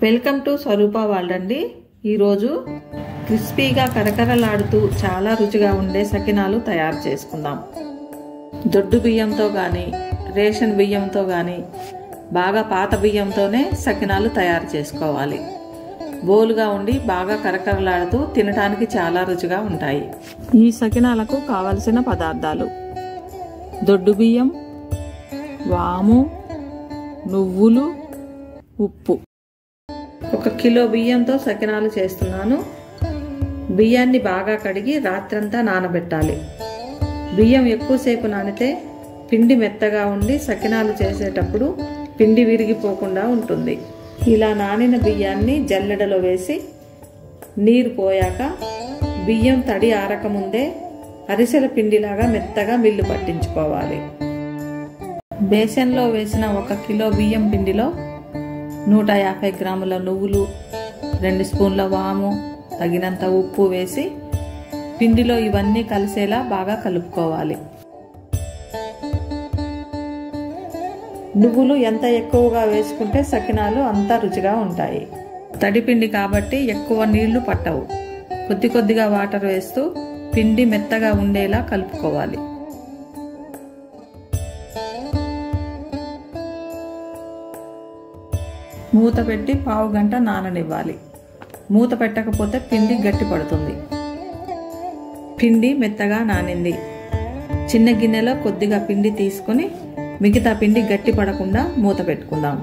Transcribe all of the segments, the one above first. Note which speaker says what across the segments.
Speaker 1: welcome to Swaroopa world అండి ఈరోజు క్రిస్పీగా కరకరలాడుతూ చాలా రుచిగా ఉండే సకినాలు తయారు చేసుకుందాం దొడ్డు బియ్యంతో కానీ రేషన్ బియ్యంతో కానీ బాగా పాత బియ్యంతోనే సకినాలు తయారు చేసుకోవాలి బోలుగా ఉండి బాగా కరకరలాడుతూ తినడానికి చాలా రుచిగా ఉంటాయి ఈ సకినాలకు కావలసిన పదార్థాలు దొడ్డు బియ్యం వాము నువ్వులు ఉప్పు ఒక కిలో బియ్యంతో సకినాలు చేస్తున్నాను బియ్యాన్ని బాగా కడిగి రాత్రంతా నానబెట్టాలి బియ్యం ఎక్కువసేపు నానితే పిండి మెత్తగా ఉండి సకినాలు చేసేటప్పుడు పిండి విరిగిపోకుండా ఉంటుంది ఇలా నానిన బియ్యాన్ని జల్లెడలో వేసి నీరు పోయాక బియ్యం తడి ఆరకముందే అరిసెల పిండిలాగా మెత్తగా మిల్లు పట్టించుకోవాలి బేసన్లో వేసిన ఒక కిలో బియ్యం పిండిలో నూట యాభై గ్రాముల నువ్వులు రెండు స్పూన్ల వాము తగినంత ఉప్పు వేసి పిండిలో ఇవన్నీ కలిసేలా బాగా కలుపుకోవాలి నువ్వులు ఎంత ఎక్కువగా వేసుకుంటే సకినాలు అంత రుచిగా ఉంటాయి తడిపిండి కాబట్టి ఎక్కువ నీళ్లు పట్టవు కొద్ది కొద్దిగా వాటర్ వేస్తూ పిండి మెత్తగా ఉండేలా కలుపుకోవాలి మూత పెట్టి పావు గంట నాననివ్వాలి మూత పెట్టకపోతే పిండి గట్టి పడుతుంది పిండి మెత్తగా నానింది చిన్న గిన్నెలో కొద్దిగా పిండి తీసుకుని మిగతా పిండి గట్టి పడకుండా మూత పెట్టుకుందాం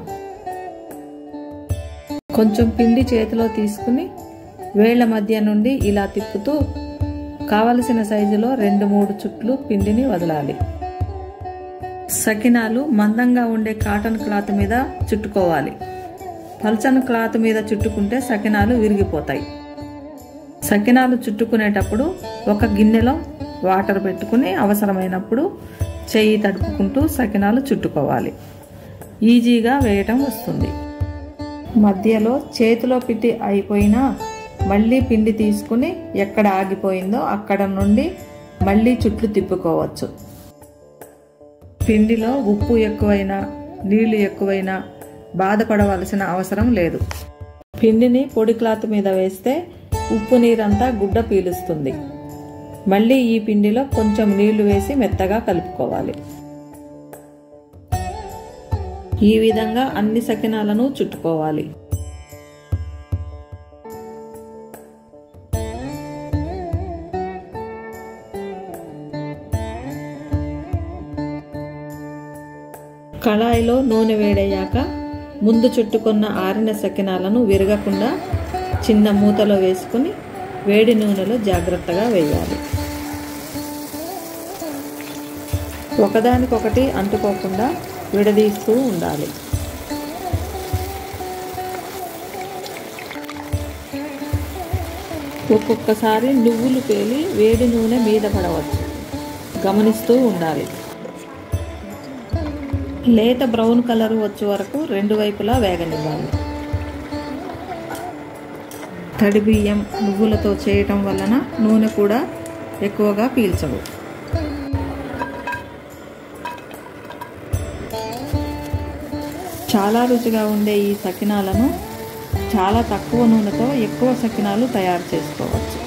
Speaker 1: కొంచెం పిండి చేతిలో తీసుకుని వేళ్ల మధ్య నుండి ఇలా తిప్పుతూ కావలసిన సైజులో రెండు మూడు చుట్లు పిండిని వదలాలి సకినాలు మందంగా ఉండే కాటన్ క్లాత్ మీద చుట్టుకోవాలి పల్చని క్లాత్ మీద చుట్టుకుంటే సకినాలు విరిగిపోతాయి సకినాలు చుట్టుకునేటప్పుడు ఒక గిన్నెలో వాటర్ పెట్టుకుని అవసరమైనప్పుడు చెయ్యి తడుపుకుంటూ సకినాలు చుట్టుకోవాలి ఈజీగా వేయటం వస్తుంది మధ్యలో చేతిలో పిండి అయిపోయినా మళ్ళీ పిండి తీసుకుని ఎక్కడ ఆగిపోయిందో అక్కడ నుండి మళ్ళీ చుట్లు తిప్పుకోవచ్చు పిండిలో ఉప్పు ఎక్కువైనా నీళ్లు ఎక్కువైనా బాధపడవలసిన అవసరం లేదు పిండిని పొడి క్లాత్ మీద వేస్తే ఉప్పు నీరంతా గుడ్డ పీలుస్తుంది మళ్ళీ ఈ పిండిలో కొంచెం నీళ్లు వేసి మెత్తగా కలుపుకోవాలి ఈ విధంగా అన్ని సకినాలను చుట్టుకోవాలి కళాయిలో నూనె వేడయ్యాక ముందు చుట్టుకున్న ఆరిన సకినాలను విరగకుండా చిన్న మూతలో వేసుకుని వేడి నూనెలో జాగ్రత్తగా వేయాలి ఒకదానికొకటి అంటుకోకుండా విడదీస్తూ ఉండాలి ఒక్కొక్కసారి నువ్వులు పేలి వేడి నూనె మీద పడవచ్చు గమనిస్తూ ఉండాలి లేత బ్రౌన్ కలర్ వచ్చే వరకు రెండు వైపులా వేగనివ్వాలి తడి బియ్యం నువ్వులతో చేయటం వలన నూనె కూడా ఎక్కువగా పీల్చవు చాలా రుచిగా ఉండే ఈ సకినాలను చాలా తక్కువ నూనెతో ఎక్కువ సకినాలు తయారు చేసుకోవచ్చు